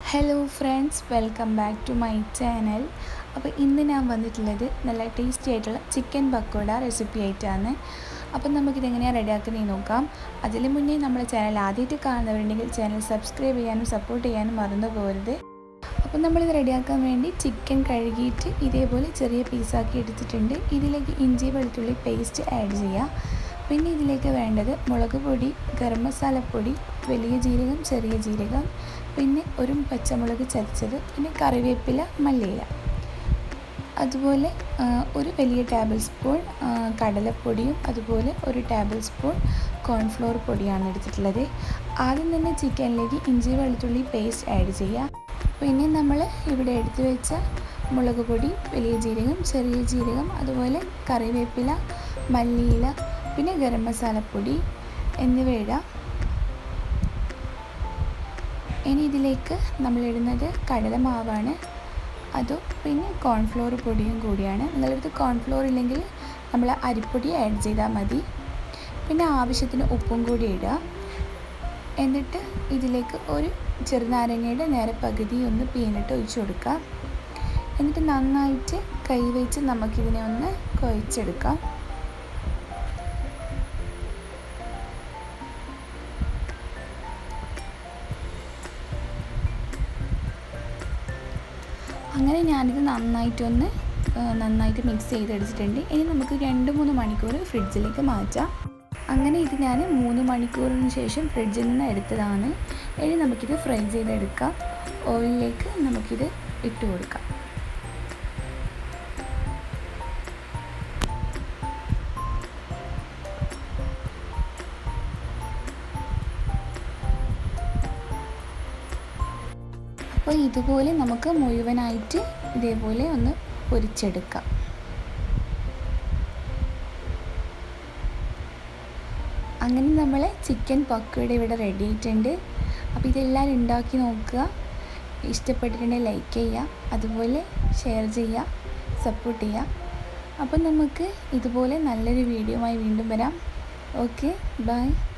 hello friends welcome back to my channel അപ്പോൾ ഇന്ന് ഞാൻ വന്നിട്ടുള്ളത് നല്ല ടേസ്റ്റി ആയിട്ടുള്ള ചിക്കൻ പക്കോട റെസിപ്പി ആയിട്ടാണ് അപ്പം നമുക്കിതെങ്ങനെയാണ് റെഡിയാക്കുന്നത് നോക്കാം അതിന് മുന്നേ നമ്മുടെ ചാനൽ ആദ്യമായിട്ട് കാണുന്നവരുണ്ടെങ്കിൽ ചാനൽ സബ്സ്ക്രൈബ് ചെയ്യാനും സപ്പോർട്ട് ചെയ്യാനും മറന്നു പോകരുത് അപ്പം നമ്മളിത് റെഡിയാക്കാൻ വേണ്ടി ചിക്കൻ കഴുകിയിട്ട് ഇതേപോലെ ചെറിയ പീസാക്കി എടുത്തിട്ടുണ്ട് ഇതിലേക്ക് ഇഞ്ചി വെളുത്തുള്ളി പേസ്റ്റ് ആഡ് ചെയ്യാം പിന്നെ ഇതിലേക്ക് വേണ്ടത് മുളക് പൊടി ഗരം മസാലപ്പൊടി വലിയ ജീരകം ചെറിയ ജീരകം പിന്നെ ഒരു പച്ചമുളക് ചതച്ചത് പിന്നെ കറിവേപ്പില മല്ലിയില അതുപോലെ ഒരു വലിയ ടേബിൾ സ്പൂൺ കടലപ്പൊടിയും അതുപോലെ ഒരു ടേബിൾ സ്പൂൺ കോൺഫ്ലോർ പൊടിയാണ് എടുത്തിട്ടുള്ളത് ആദ്യം തന്നെ ചിക്കനിലേക്ക് ഇഞ്ചി വെളുത്തുള്ളി പേസ്റ്റ് ആഡ് ചെയ്യാം പിന്നെ നമ്മൾ ഇവിടെ എടുത്തു വെച്ച മുളക് പൊടി വലിയ ജീരകം ചെറിയ ജീരകം അതുപോലെ കറിവേപ്പില മല്ലിയില പിന്നെ ഗരം മസാലപ്പൊടി എന്നിവ ഇടാം ഇനി ഇതിലേക്ക് നമ്മളിടുന്നത് കടലമാവാണ് അതും പിന്നെ കോൺഫ്ലോർ പൊടിയും കൂടിയാണ് നിങ്ങളടുത്ത് കോൺഫ്ലോർ ഇല്ലെങ്കിൽ നമ്മൾ അരിപ്പൊടി ആഡ് ചെയ്താൽ മതി പിന്നെ ആവശ്യത്തിന് ഉപ്പും കൂടി ഇടുക എന്നിട്ട് ഇതിലേക്ക് ഒരു ചെറുനാരങ്ങയുടെ നേരെ പകുതി ഒന്ന് പീനിട്ട് ഒഴിച്ചു കൊടുക്കുക എന്നിട്ട് നന്നായിട്ട് കൈവച്ച് നമുക്കിതിനെ ഒന്ന് കുഴച്ചെടുക്കാം അങ്ങനെ ഞാനിത് നന്നായിട്ടൊന്ന് നന്നായിട്ട് മിക്സ് ചെയ്തെടുത്തിട്ടുണ്ട് ഇനി നമുക്ക് രണ്ട് മൂന്ന് മണിക്കൂർ ഫ്രിഡ്ജിലേക്ക് മാറ്റാം അങ്ങനെ ഇത് ഞാൻ മൂന്ന് മണിക്കൂറിന് ശേഷം ഫ്രിഡ്ജിൽ നിന്ന് എടുത്തതാണ് ഇനി നമുക്കിത് ഫ്രൈ ചെയ്തെടുക്കാം ഓയിലിലേക്ക് നമുക്കിത് ഇട്ട് കൊടുക്കാം അപ്പോൾ ഇതുപോലെ നമുക്ക് മുഴുവനായിട്ട് ഇതേപോലെ ഒന്ന് പൊരിച്ചെടുക്കാം അങ്ങനെ നമ്മൾ ചിക്കൻ പക്കോട ഇവിടെ റെഡി ആയിട്ടുണ്ട് അപ്പോൾ ഇതെല്ലാവരും ഉണ്ടാക്കി നോക്കുക ഇഷ്ടപ്പെട്ടിട്ടുണ്ടെങ്കിൽ ലൈക്ക് ചെയ്യുക അതുപോലെ ഷെയർ ചെയ്യുക സപ്പോർട്ട് ചെയ്യുക അപ്പം നമുക്ക് ഇതുപോലെ നല്ലൊരു വീഡിയോ ആയി വീണ്ടും വരാം ഓക്കെ ബൈ